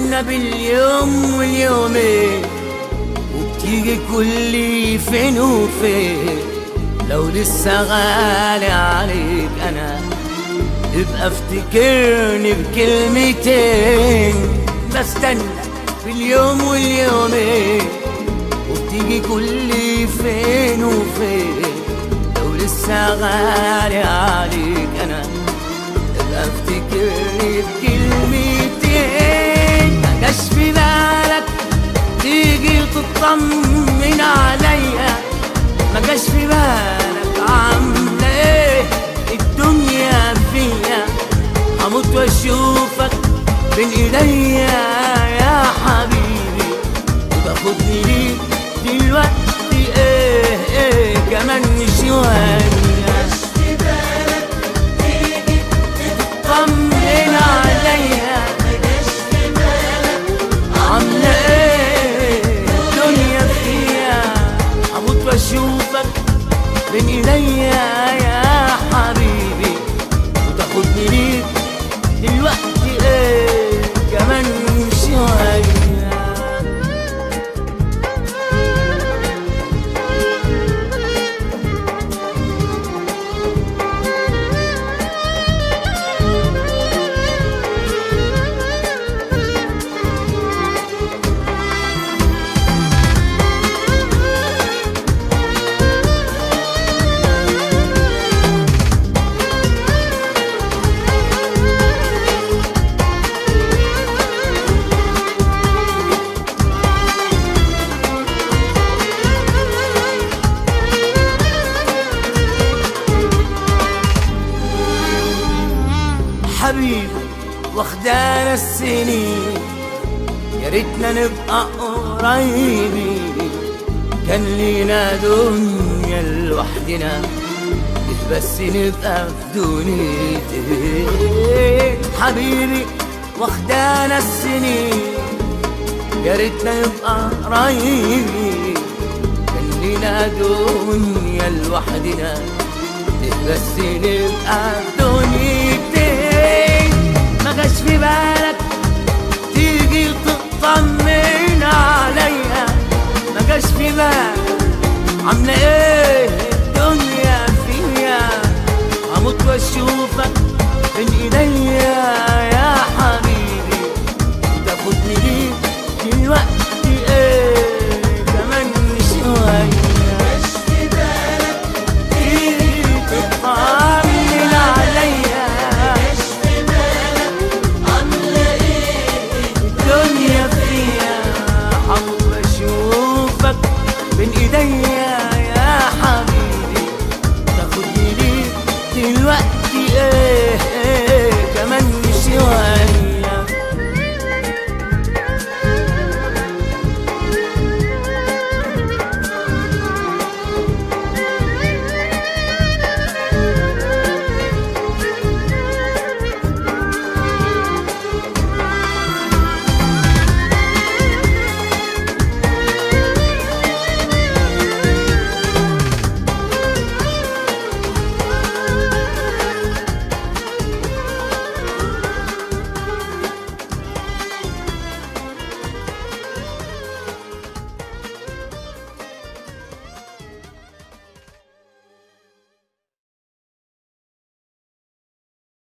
بستنى باليوم واليومين وبتيجي كل فين وفين لو لسه غالي عليك انا ابقى افتكرني بكلمتين بستنى باليوم واليومين وبتيجي كل فين وفين لو لسه غالي عليك انا ابقى افتكرني بكلمتين ما جاش في بالك تيجي تطمن عليا ما جاش في بالك عامله ايه الدنيا فيا هموت واشوفك بين ايديا يا حبيبي وتاخدني ليك دلوقتي ايه ايه كمان شويه طمن عليا عاملة ايه الدنيا فيها هموت واشوفك بين ايديا يا حبيبي وتاخدني ليك دلوقتي ايه كمان شوية حبيبي واخدانا السنين يا ريتنا نبقى قريبين كان لينا دنيا لوحدنا إيه بس نبقى في دنيتين حبيبي واخدانا السنين يا ريتنا نبقى قريبين كان لينا دنيا لوحدنا إيه بس نبقى في دنيتين ما جاش في بالك تيجي تطمن عليا ما جاش في بالك عاملة ايه الدنيا فيا هموت واشوفك بين ايديا يا حبيبي وتاخدني ليك دلوقتي ايه كمان شوية تيجي تطمن عليا الدنيا فيها حب اشوفك بين ايديا